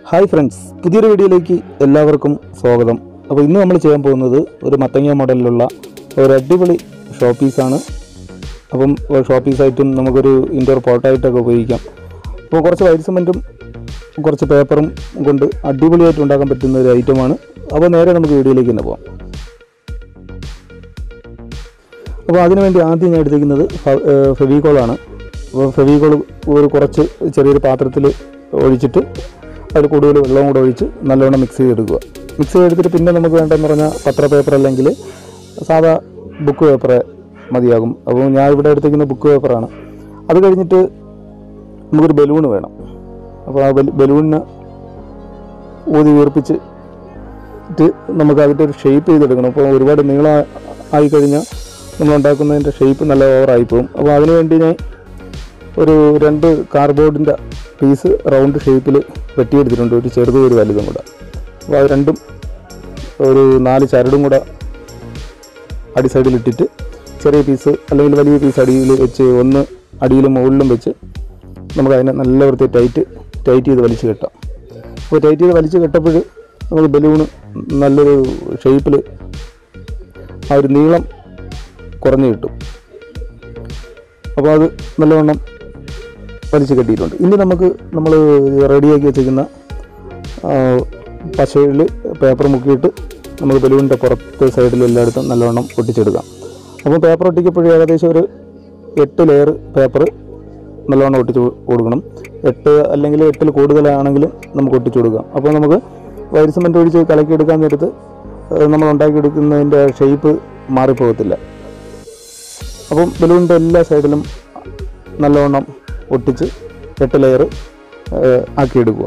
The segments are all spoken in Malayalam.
ഹായ് ഫ്രണ്ട്സ് പുതിയൊരു വീഡിയോയിലേക്ക് എല്ലാവർക്കും സ്വാഗതം അപ്പോൾ ഇന്ന് നമ്മൾ ചെയ്യാൻ പോകുന്നത് ഒരു മത്തങ്ങ മോഡലിലുള്ള ഒരു അടിപൊളി ഷോ പീസാണ് അപ്പം ഷോ പീസായിട്ടും നമുക്കൊരു ഇൻഡോർ പോട്ടായിട്ടൊക്കെ ഉപയോഗിക്കാം അപ്പോൾ കുറച്ച് വൈറ്റ് സിമെൻറ്റും കുറച്ച് പേപ്പറും കൊണ്ട് അടിപൊളിയായിട്ട് ഉണ്ടാക്കാൻ പറ്റുന്ന ഒരു ഐറ്റമാണ് അപ്പോൾ നേരെ നമുക്ക് വീഡിയോയിലേക്ക് തന്നെ പോകാം അപ്പോൾ അതിനുവേണ്ടി ആദ്യം ഞാൻ എടുത്തിരിക്കുന്നത് ഫെവിക്കോളാണ് അപ്പോൾ ഫെവിക്കോൾ ഒരു കുറച്ച് ചെറിയൊരു പാത്രത്തിൽ ഒഴിച്ചിട്ട് അതിൽ കൂടുതൽ വെള്ളവും കൂടെ ഒഴിച്ച് നല്ലവണ്ണം മിക്സ് ചെയ്തെടുക്കുക മിക്സ് ചെയ്തെടുത്തിട്ട് പിന്നെ നമുക്ക് വേണ്ടതെന്ന് പറഞ്ഞാൽ പത്ര പേപ്പർ അല്ലെങ്കിൽ സാധാ ബുക്ക് പേപ്പർ മതിയാകും അപ്പോൾ ഞാൻ ഇവിടെ എടുത്തിരിക്കുന്ന ബുക്ക് പേപ്പറാണ് അത് കഴിഞ്ഞിട്ട് നമുക്കൊരു ബലൂൺ വേണം അപ്പോൾ ആ ബലൂ- ബലൂണിന് ഊതി വീർപ്പിച്ച് ഇട്ട് നമുക്ക് അതിൻ്റെ ഒരു ഷേപ്പ് ചെയ്തെടുക്കണം അപ്പോൾ ഒരുപാട് നീളം ആയി കഴിഞ്ഞാൽ നമ്മൾ ഉണ്ടാക്കുന്നതിൻ്റെ ഷേപ്പ് നല്ല ഓവറായി പോകും അപ്പോൾ അതിന് വേണ്ടി ഞാൻ ഒരു രണ്ട് കാർഡ്ബോർഡിൻ്റെ പീസ് റൗണ്ട് ഷേപ്പിൽ വെട്ടിയെടുത്തിട്ടുണ്ട് ഒരു ചെറുതും ഒരു വലുതും കൂടെ അപ്പോൾ അത് രണ്ടും ഒരു നാല് ചരടും കൂടെ അടി സൈഡിൽ ഇട്ടിട്ട് ചെറിയ പീസ് അല്ലെങ്കിൽ വലിയ പീസ് അടിയിൽ വെച്ച് ഒന്ന് അടിയിലും മുകളിലും വെച്ച് നമുക്ക് അതിനെ നല്ല വൃത്തി ടൈറ്റ് ടൈറ്റ് ചെയ്ത് വലിച്ച് കെട്ടാം അപ്പോൾ ടൈറ്റ് ചെയ്ത് വലിച്ച് കെട്ടപ്പോൾ നമുക്ക് ബലൂണ് നല്ലൊരു ഷേപ്പിൽ ആ ഒരു നീളം കുറഞ്ഞു കിട്ടും അപ്പോൾ അത് നല്ലവണ്ണം വലിച്ചു കെട്ടിയിട്ടുണ്ട് ഇനി നമുക്ക് നമ്മൾ റെഡിയാക്കി വെച്ചിരിക്കുന്ന പശയിൽ പേപ്പർ മുക്കിയിട്ട് നമുക്ക് ബലൂണിൻ്റെ പുറത്തെ സൈഡിൽ എല്ലായിടത്തും നല്ലവണ്ണം ഒട്ടിച്ചെടുക്കാം അപ്പോൾ പേപ്പർ ഒട്ടിക്കപ്പോഴും ഏകദേശം ഒരു എട്ട് ലെയർ പേപ്പർ നല്ലവണ്ണം ഒട്ടിച്ച് കൊടുക്കണം എട്ട് അല്ലെങ്കിൽ എട്ടിൽ കൂടുതലാണെങ്കിലും നമുക്ക് ഒട്ടിച്ചു കൊടുക്കാം അപ്പോൾ നമുക്ക് വൈറ്റ് സിമെൻറ്റ് ഒഴിച്ച് കലക്കിയെടുക്കാൻ നേരത്ത് ഏഹ്, നമ്മൾ ഉണ്ടാക്കിയെടുക്കുന്നതിൻ്റെ ഷേപ്പ് മാറിപ്പോകത്തില്ല അപ്പം ബലൂണിൻ്റെ എല്ലാ സൈഡിലും നല്ലവണ്ണം ഒട്ടിച്ച് എട്ട് ലെയർ ആക്കിയെടുക്കുക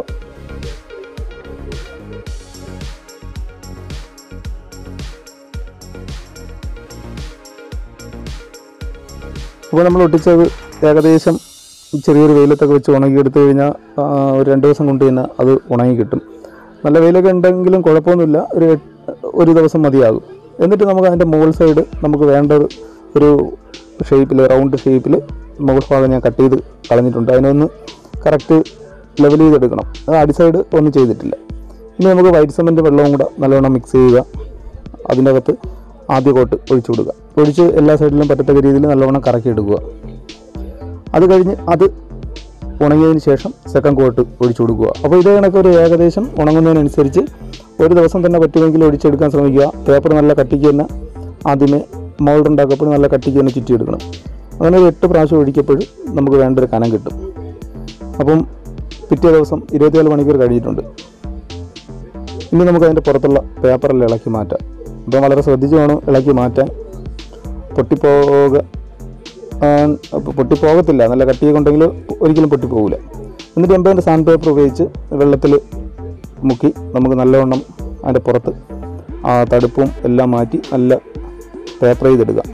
അപ്പോൾ നമ്മൾ ഒട്ടിച്ചത് ഏകദേശം ചെറിയൊരു വെയിലത്തൊക്കെ വെച്ച് ഉണങ്ങിയെടുത്ത് കഴിഞ്ഞാൽ ആ, ഒരു രണ്ട് ദിവസം കൊണ്ട് തന്നെ അത് ഉണങ്ങി കിട്ടും നല്ല വെയിലൊക്കെ ഉണ്ടെങ്കിലും കുഴപ്പമൊന്നുമില്ല ഒരു എട്ട്- ഒരു ദിവസം മതിയാകും എന്നിട്ട് നമുക്ക് അതിൻ്റെ മുകൾ സൈഡ് നമുക്ക് വേണ്ട ഒരു- ഒരു ഷേപ്പിൽ റൗണ്ട് ഷേപ്പിൽ മുകൾ ഭാഗം ഞാൻ കട്ട് ചെയ്ത് കളഞ്ഞിട്ടുണ്ട് അതിനൊന്ന് കറക്റ്റ് ലെവൽ ചെയ്തെടുക്കണം അത് അടി സൈഡ് ഒന്നും ചെയ്തിട്ടില്ല ഇനി നമുക്ക് വൈറ്റ് സിമെൻറ്റ് വെള്ളവും കൂടെ നല്ലവണ്ണം മിക്സ് ചെയ്യുക അതിൻ്റെ അകത്ത് ആദ്യ കോട്ട് ഒഴിച്ചു കൊടുക്കുക ഒഴിച്ച് എല്ലാ സൈഡിലും പറ്റത്തക്ക രീതിയിൽ നല്ലവണ്ണം കറക്കി എടുക്കുക അത് കഴിഞ്ഞ് അത് ഉണങ്ങിയതിന് ശേഷം സെക്കൻഡ് കോട്ട് ഒഴിച്ചു കൊടുക്കുക അപ്പോൾ ഇത് കണക്ക് ഒരു ഏകദേശം ഉണങ്ങുന്നതിനനുസരിച്ച് ഒരു ദിവസം തന്നെ പറ്റുമെങ്കിൽ ഒഴിച്ചെടുക്കാൻ ശ്രമിക്കുക പേപ്പർ നല്ല കട്ടിക്ക് തന്നെ ആദ്യമേ മോൾഡ് ഉണ്ടാക്കപ്പോൾ നല്ല കട്ടിക്ക് തന്നെ ചുറ്റിയെടുക്കണം അങ്ങനെ ഒരു എട്ട് പ്രാവശ്യം ഒഴിക്കപ്പോൾ നമുക്ക് വേണ്ട ഒരു കനം കിട്ടും അപ്പം പിറ്റേ ദിവസം ഇരുപത്തിനാല് മണിക്കൂർ കഴിഞ്ഞിട്ടുണ്ട് ഇനി നമുക്ക് അതിൻ്റെ പുറത്തുള്ള പേപ്പറെല്ലാം ഇളക്കി മാറ്റാം അപ്പം വളരെ ശ്രദ്ധിച്ച് വേണം ഇളക്കി മാറ്റാൻ പൊട്ടിപ്പോക ആ, അപ്പൊ പൊട്ടിപ്പോകത്തില്ല നല്ല കട്ടിയൊക്കെ ഉണ്ടെങ്കിൽ ഒരിക്കലും പൊട്ടിപ്പോകില്ല എന്നിട്ട് എൺപതിൻ്റെ സാൻഡ് പേപ്പർ ഉപയോഗിച്ച് വെള്ളത്തിൽ മുക്കി നമുക്ക് നല്ലവണ്ണം അതിൻ്റെ പുറത്ത് ആ തടുപ്പും എല്ലാം മാറ്റി നല്ല പേപ്പർ ചെയ്തെടുക്കാം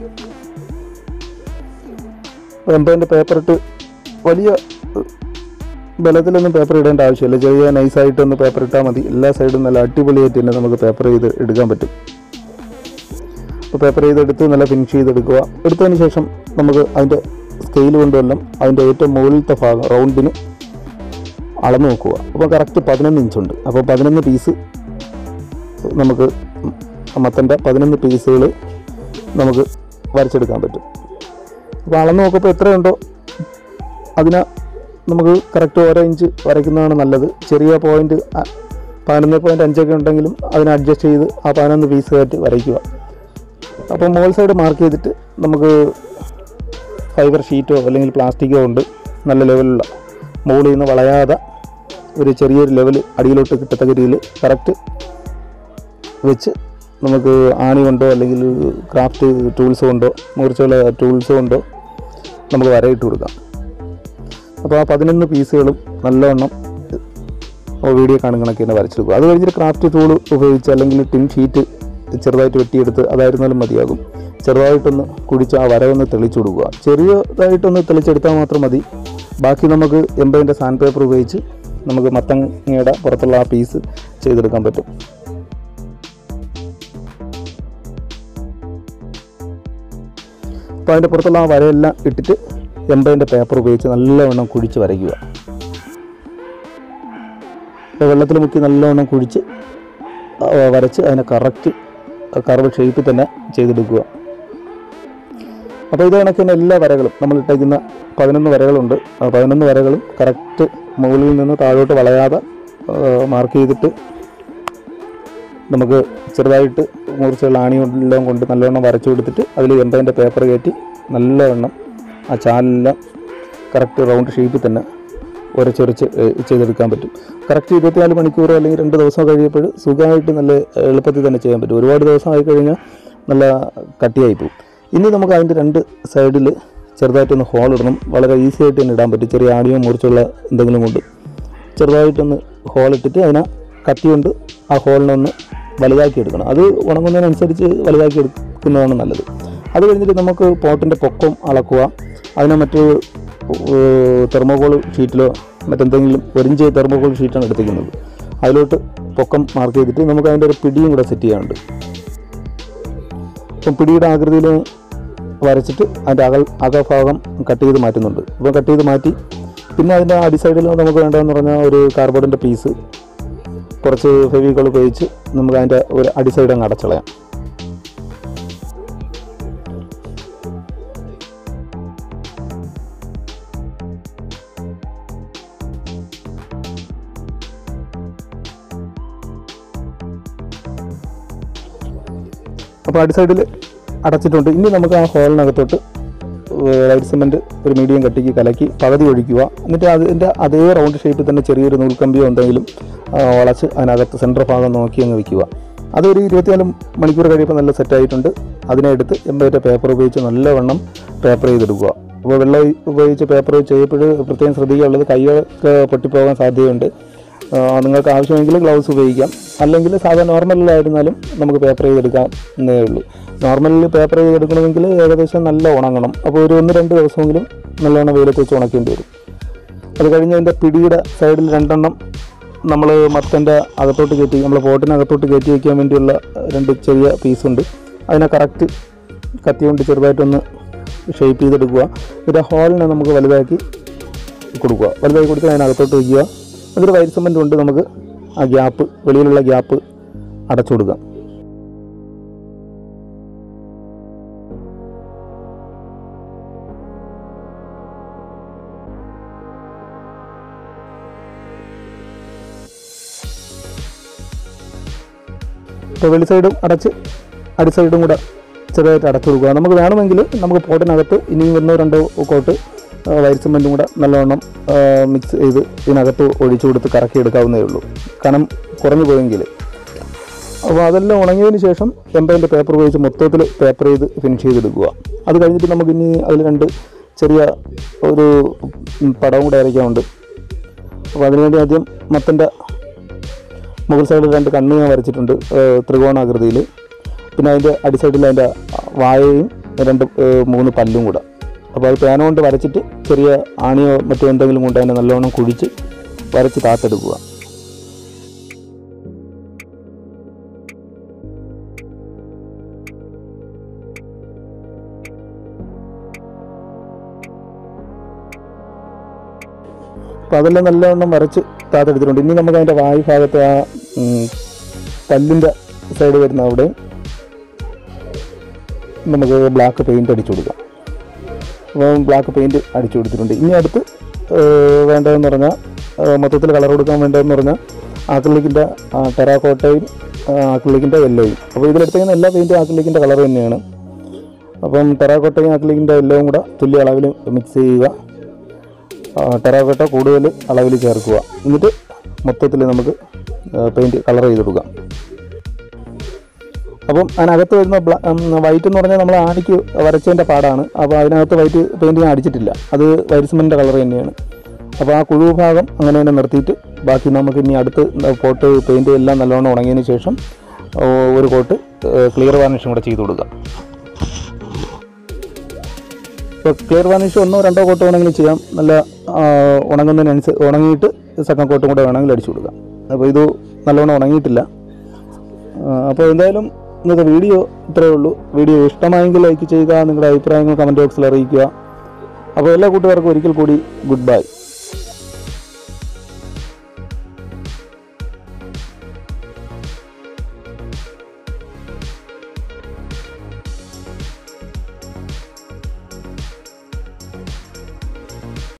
എൺപതിൻ്റെ പേപ്പർ ഇട്ട് വലിയ ഏഹ്, ബലത്തിലൊന്നും പേപ്പർ ഇടേണ്ട ആവശ്യമില്ല ചെറിയ നൈസായിട്ടൊന്ന് പേപ്പർ ഇട്ടാൽ മതി എല്ലാ സൈഡും നല്ല അടിപൊളിയായിട്ട് തന്നെ നമുക്ക് പേപ്പർ ചെയ്ത് എടുക്കാൻ പറ്റും അപ്പോൾ പേപ്പർ ചെയ്തെടുത്ത് നല്ല ഫിനിഷ് ചെയ്തെടുക്കുക എടുത്തതിന് ശേഷം നമുക്ക് അതിൻ്റെ സ്കെയിൽ കൊണ്ടുവല്ലാം അതിൻ്റെ ഏറ്റവും മുകളിലത്തെ ഭാഗം റൗണ്ടിന് അളന്ന് നോക്കുക അപ്പോൾ കറക്റ്റ് പതിനൊന്ന് ഇഞ്ചുണ്ട് അപ്പോൾ പതിനൊന്ന് പീസ് നമുക്ക് മത്തൻ്റെ പതിനൊന്ന് പീസുകൾ നമുക്ക് വരച്ചെടുക്കാൻ പറ്റും അപ്പോൾ അളന്ന് നോക്കുമ്പോൾ എത്രയുണ്ടോ അതിന് നമുക്ക് കറക്റ്റ് ഓരോ ഇഞ്ച് വരയ്ക്കുന്നതാണ് നല്ലത് ചെറിയ പോയിന്റ് പതിനൊന്ന് പോയിൻറ്റ് അഞ്ചൊക്കെ ഉണ്ടെങ്കിലും അതിനെ അഡ്ജസ്റ്റ് ചെയ്ത് ആ പതിനൊന്ന് പീസ് ആയിട്ട് വരയ്ക്കുക അപ്പോൾ മോൾ സൈഡ് മാർക്ക് ചെയ്തിട്ട് നമുക്ക് ഫൈബർ ഷീറ്റോ അല്ലെങ്കിൽ പ്ലാസ്റ്റിക്കോ ഉണ്ട് നല്ല ലെവലുള്ള മുകളിൽ നിന്ന് വളയാതെ ഒരു ചെറിയൊരു ലെവൽ അടിയിലോട്ട് കിട്ടത്തക്ക രീതിയിൽ കറക്റ്റ് വെച്ച് നമുക്ക് ആണി കൊണ്ടോ അല്ലെങ്കിൽ ക്രാഫ്റ്റ് ടൂൾസ് കൊണ്ടോ മുറിച്ചുള്ള ടൂൾസ് കൊണ്ടോ നമുക്ക് വരയിട്ട് കൊടുക്കാം അപ്പോൾ ആ പതിനൊന്ന് പീസുകളും നല്ലവണ്ണം വീഡിയോ കാണുന്ന കണക്ക് തന്നെ വരച്ചെടുക്കുക അത് കഴിഞ്ഞിട്ട് ക്രാഫ്റ്റ് ടൂൾ ഉപയോഗിച്ച് അല്ലെങ്കിൽ ടിൻ ഷീറ്റ് ചെറുതായിട്ട് വെട്ടിയെടുത്ത് അതായിരുന്നാലും മതിയാകും ചെറുതായിട്ടൊന്ന് കുടിച്ച് ആ വരവൊന്ന് തെളിച്ചു കൊടുക്കുക ചെറിയതായിട്ടൊന്ന് തെളിച്ചെടുത്താൽ മാത്രം മതി ബാക്കി നമുക്ക് എൺപതിൻ്റെ സാൻഡ് പേപ്പർ ഉപയോഗിച്ച് നമുക്ക് മത്തങ്ങയുടെ പുറത്തുള്ള ആ പീസ് ചെയ്തെടുക്കാൻ പറ്റും അപ്പോൾ അതിൻ്റെ പുറത്തുള്ള ആ വരയെല്ലാം ഇട്ടിട്ട് എൺപതിൻ്റെ പേപ്പർ ഉപയോഗിച്ച് നല്ലവണ്ണം കുഴിച്ച് വരയ്ക്കുക അപ്പോൾ വെള്ളത്തിൽ മുക്കി നല്ലോണം കുഴിച്ച് ആ, വരച്ച് അതിനെ കറക്റ്റ് കർവ് ഷേപ്പിൽ തന്നെ ചെയ്തെടുക്കുക അപ്പോൾ ഇത് കണക്ക് തന്നെ എല്ലാ വരകളും നമ്മൾ ഇട്ടേക്കുന്ന പതിനൊന്ന് വരകളുണ്ട് ആ പതിനൊന്ന് വരകളും കറക്റ്റ് മുകളിൽ നിന്ന് താഴോട്ട് വളയാതെ മാർക്ക് ചെയ്തിട്ട് നമുക്ക് ചെറുതായിട്ട് മൂർച്ചയുള്ള ആണിയെല്ലാം കൊണ്ട് നല്ലവണ്ണം വരച്ചു കൊടുത്തിട്ട് അതിൽ എൺപതിൻ്റെ പേപ്പർ കയറ്റി നല്ലവണ്ണം ആ ചാലെല്ലാം കറക്റ്റ് റൗണ്ട് ഷേപ്പിൽ തന്നെ ഉരച്ചുരച്ച് ഏഹ്, ചെയ്തെടുക്കാൻ പറ്റും കറക്റ്റ് ഇരുപത്തിനാല് മണിക്കൂർ അല്ലെങ്കിൽ രണ്ട് ദിവസം കഴിയുമ്പോൾ സുഖമായിട്ട് നല്ല എളുപ്പത്തിൽ തന്നെ ചെയ്യാൻ പറ്റും ഒരുപാട് ദിവസം ആയി കഴിഞ്ഞാൽ നല്ല കട്ടിയായി പോകും ഇനി നമുക്ക് അതിൻ്റെ രണ്ട് സൈഡിൽ ചെറുതായിട്ടൊന്ന് ഹോൾ ഇടണം വളരെ ഈസി ആയിട്ട് തന്നെ ഇടാൻ പറ്റും ചെറിയ ആണിയോ മുറിച്ചുള്ള എന്തെങ്കിലും കൊണ്ട് ചെറുതായിട്ടൊന്ന് ഹോൾ ഇട്ടിട്ട് അതിനെ കത്തി കൊണ്ട് ആ ഹോളിനൊന്ന് വലുതാക്കി എടുക്കണം അത് ഉണങ്ങുന്നതിനനുസരിച്ച് വലുതാക്കി എടുക്കുന്നതാണ് നല്ലത് അത് കഴിഞ്ഞിട്ട് നമുക്ക് പോട്ടിൻ്റെ പൊക്കം അളക്കുക അതിനെ മറ്റ് തെർമോകോൾ ഷീറ്റിലോ മറ്റെന്തെങ്കിലും ഒരിഞ്ച് തെർമോകോൾ ഷീറ്റാണ് എടുത്തിരിക്കുന്നത് അതിലോട്ട് പൊക്കം മാർക്ക് ചെയ്തിട്ട് നമുക്ക് അതിൻ്റെ ഒരു പിടിയും കൂടെ സെറ്റ് ചെയ്യാനുണ്ട് അപ്പം പിടിയുടെ ആകൃതിയിൽ വരച്ചിട്ട് അതിൻ്റെ അകൽ അകഭാഗം കട്ട് ചെയ്ത് മാറ്റുന്നുണ്ട് അപ്പോൾ കട്ട് ചെയ്ത് മാറ്റി പിന്നെ അതിൻ്റെ അടി സൈഡിൽ നമുക്ക് വേണ്ടതെന്ന് പറഞ്ഞാൽ ഒരു കാർബോർഡിൻ്റെ പീസ് കുറച്ച് ഫെവിക്കോൾ ഉപയോഗിച്ച് നമുക്ക് അതിൻ്റെ ഒരു അടി സൈഡ് അങ്ങ് അടച്ചളയാം അപ്പോൾ അടി സൈഡിൽ അടച്ചിട്ടുണ്ട് ഇനി നമുക്ക് ആ ഹോളിനകത്തോട്ട് ലൈറ്റ് സിമെൻറ്റ് ഒരു മീഡിയം കട്ടിക്ക് കലക്കി പകുതി ഒഴിക്കുക എന്നിട്ട് അതിൻ്റെ അതേ റൗണ്ട് ഷേപ്പിൽ തന്നെ ചെറിയൊരു നൂൽക്കമ്പിയോ എന്തെങ്കിലും ആ, വളച്ച് അതിനകത്ത് സെൻറ്റർ ഭാഗം നോക്കി അങ്ങ് വയ്ക്കുക അതൊരു ഇരുപത്തിനാല് മണിക്കൂർ കഴിയുമ്പോൾ നല്ല സെറ്റായിട്ടുണ്ട് അതിനെ എടുത്ത് എൺപതിൻ്റെ പേപ്പർ ഉപയോഗിച്ച് നല്ലവണ്ണം പേപ്പർ ചെയ്തെടുക്കുക അപ്പോൾ വെള്ളം ഉപയോഗിച്ച് പേപ്പർ ചെയ്യപ്പോൾ പ്രത്യേകം ശ്രദ്ധിക്കാനുള്ളത് കൈയൊക്കെ പൊട്ടിപ്പോകാൻ സാധ്യതയുണ്ട് ആ, നിങ്ങൾക്ക് ആവശ്യമെങ്കിൽ ഗ്ലൗസ് ഉപയോഗിക്കാം അല്ലെങ്കിൽ സാധാരണ നോർമലിലായിരുന്നാലും നമുക്ക് പേപ്പർ ചെയ്തെടുക്കാവുന്നേ ഉള്ളൂ നോർമലിൽ പേപ്പർ ചെയ്തെടുക്കണമെങ്കിൽ ഏകദേശം നല്ല ഉണങ്ങണം അപ്പോൾ ഒരു ഒന്ന് രണ്ട് ദിവസമെങ്കിലും നല്ലവണ്ണം വെയിലത്ത് വെച്ച് ഉണക്കേണ്ടി വരും അത് കഴിഞ്ഞ് അതിൻ്റെ പിടിയുടെ സൈഡിൽ രണ്ടെണ്ണം നമ്മൾ മത്തൻ്റെ അകത്തോട്ട് കയറ്റി നമ്മൾ പോട്ടിനകത്തോട്ട് കയറ്റി വയ്ക്കാൻ വേണ്ടിയുള്ള രണ്ട് ചെറിയ പീസുണ്ട് അതിനെ കറക്റ്റ് കത്തി കൊണ്ട് ചെറുതായിട്ടൊന്ന് ഷേപ്പ് ചെയ്തെടുക്കുക എന്നിട്ട് ആ ഹോളിനെ നമുക്ക് വലുതാക്കി കൊടുക്കുക വലുതാക്കി കൊടുത്ത് അതിനകത്തോട്ട് വയ്ക്കുക എന്നിട്ട് വൈറ്റ് സിമെൻറ്റ് കൊണ്ട് നമുക്ക് ആ ഗ്യാപ്പ് വെളിയിലുള്ള ഗ്യാപ്പ് അടച്ചു കൊടുക്കാം ഇപ്പോൾ വെളി സൈഡും അടച്ച് അടി സൈഡും കൂടെ ചെറുതായിട്ട് അടച്ചു കൊടുക്കുക നമുക്ക് വേണമെങ്കിൽ നമുക്ക് പോട്ടിനകത്ത് ഇനിയും വരുന്ന രണ്ടോ കോട്ട് വൈറ്റ് സിമെൻറ്റും കൂടെ നല്ലവണ്ണം മിക്സ് ചെയ്ത് ഇതിനകത്ത് ഒഴിച്ചു കൊടുത്ത് കറക്കി എടുക്കാവുന്നേ ഉള്ളൂ കനം കുറഞ്ഞു പോയെങ്കിൽ അപ്പോൾ അതെല്ലാം ഉണങ്ങിയതിന് ശേഷം എൺപതിൻ്റെ പേപ്പർ ഉപയോഗിച്ച് മൊത്തത്തിൽ പേപ്പർ ചെയ്ത് ഫിനിഷ് ചെയ്തെടുക്കുക അത് കഴിഞ്ഞിട്ട് നമുക്ക് ഇനി അതിൽ രണ്ട് ചെറിയ ഒരു ഉം, പടവും കൂടെ വരയ്ക്കാനുണ്ട് അപ്പോൾ അതിനുവേണ്ടി ആദ്യം മത്തൻ്റെ മുകൾ സൈഡിൽ രണ്ട് കണ്ണ് ഞാൻ വരച്ചിട്ടുണ്ട് ഏഹ് ത്രികോണാകൃതിയിൽ പിന്നെ അതിൻ്റെ അടി സൈഡിൽ അതിൻ്റെ വായയും രണ്ട് ഏഹ് മൂന്ന് പല്ലും കൂടെ അപ്പോൾ അത് പേന കൊണ്ട് വരച്ചിട്ട് ചെറിയ ആണിയോ മറ്റോ എന്തെങ്കിലും കൊണ്ട് അതിനെ നല്ലവണ്ണം കുഴിച്ച് വരച്ച് താത്തെടുക്കുക അപ്പോൾ അതെല്ലാം നല്ലവണ്ണം വരച്ച് താത്തെടുത്തിട്ടുണ്ട് ഇനി നമുക്ക് അതിൻ്റെ വായു ഭാഗത്ത് ആ ഉം, പല്ലിൻ്റെ സൈഡ് വരുന്ന അവിടെ നമുക്ക് ബ്ലാക്ക് പെയിൻറ് അടിച്ചു കൊടുക്കാം അപ്പോൾ ബ്ലാക്ക് പെയിൻറ് അടിച്ചു കൊടുത്തിട്ടുണ്ട് ഇനി അടുത്ത് ഏഹ്, വേണ്ടതെന്ന് പറഞ്ഞാൽ ഏഹ്, മൊത്തത്തിൽ കളർ കൊടുക്കാൻ വേണ്ടതെന്ന് പറഞ്ഞാൽ ആക്രിലിക്കിൻ്റെ ടെറാക്കോട്ടയും ആക്രിലിക്കിൻ്റെ യെല്ലോയും അപ്പോൾ ഇതിലെടുത്തേക്കുന്ന എല്ലാ പെയിൻറ്റും ആക്രിലിക്കിൻ്റെ കളർ തന്നെയാണ് അപ്പം ടെറാക്കോട്ടയും ആക്രിലിക്കിൻ്റെ യെല്ലോയും കൂടെ തുല്യ അളവിൽ മിക്സ് ചെയ്യുക ടെറാക്കോട്ട കൂടുതൽ അളവിൽ ചേർക്കുക എന്നിട്ട് മൊത്തത്തിൽ നമുക്ക് പെയിൻറ്റ് കളർ ചെയ്ത് കൊടുക്കാം അപ്പം അതിനകത്ത് വരുന്ന ബ്ല വൈറ്റ് എന്ന് പറഞ്ഞാൽ നമ്മൾ ആണിക്ക് വരച്ചതിൻ്റെ പാടാണ് അപ്പോൾ അതിനകത്ത് വൈറ്റ് പെയിൻറ്റ് ഞാൻ അടിച്ചിട്ടില്ല അത് വൈറ്റ് സിമെൻറ്റിൻ്റെ കളർ തന്നെയാണ് അപ്പോൾ ആ കുഴു ഭാഗം അങ്ങനെ തന്നെ നിർത്തിയിട്ട് ബാക്കി നമുക്ക് ഇനി അടുത്ത് പോട്ട് പെയിൻറ്റ് എല്ലാം നല്ലോണം ഉണങ്ങിയതിന് ശേഷം ഓ, ഒരു കോട്ട് ക്ലിയർ വാർണിഷും കൂടെ ചെയ്ത് കൊടുക്കാം ഇപ്പോൾ ക്ലിയർ വാർണിഷ് ഒന്നോ രണ്ടോ കോട്ട് വേണമെങ്കിലും ചെയ്യാം നല്ല ആ, ഉണങ്ങുന്നതിനനുസരിച്ച് ഉണങ്ങിയിട്ട് സെക്കൻഡ് കോട്ടും കൂടെ വേണമെങ്കിൽ അടിച്ചു കൊടുക്കാം അപ്പോൾ ഇത് നല്ലോണം ഉണങ്ങിയിട്ടില്ല ആ, അപ്പോൾ എന്തായാലും ഇന്നത്തെ വീഡിയോ ഇത്രയേ ഉള്ളൂ വീഡിയോ ഇഷ്ടമായെങ്കിൽ ലൈക്ക് ചെയ്യുക നിങ്ങളുടെ അഭിപ്രായങ്ങൾ കമൻറ്റ് ബോക്സിൽ അറിയിക്കുക അപ്പോൾ എല്ലാ കൂട്ടുകാർക്കും ഒരിക്കൽ കൂടി ഗുഡ് ബൈ